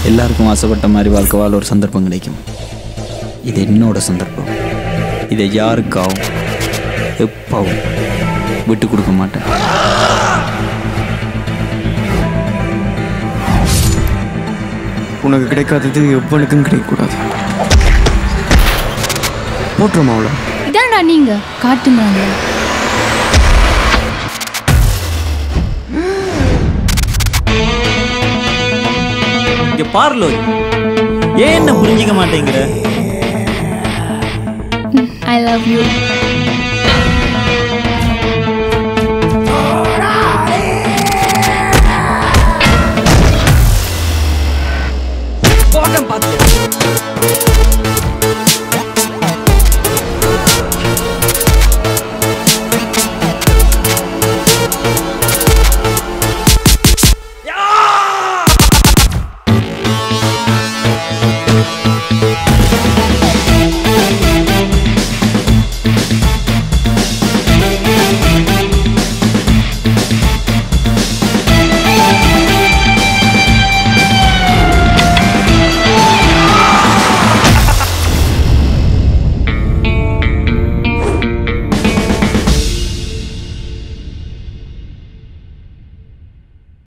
எல்லாருக்கும் ஆசைப்பட்ட மாதிரி வாழ்க்கை வாழ ஒரு சந்தர்ப்பம் கிடைக்கும் இது என்னோட சந்தர்ப்பம் இதை யாருக்காவும் எப்பவும் விட்டு கொடுக்க மாட்டேன் உனக்கு கிடைக்காதது எவ்வளவுக்கும் கிடைக்கக்கூடாது போட்டுருமா அவ்வளோ இதான்டா நீங்க காட்டுங்க இங்க பார்லோ ஏன் என்ன புரிஞ்சிக்க மாட்டேங்கிற ஐ லவ் யூ போட்டம் பார்த்து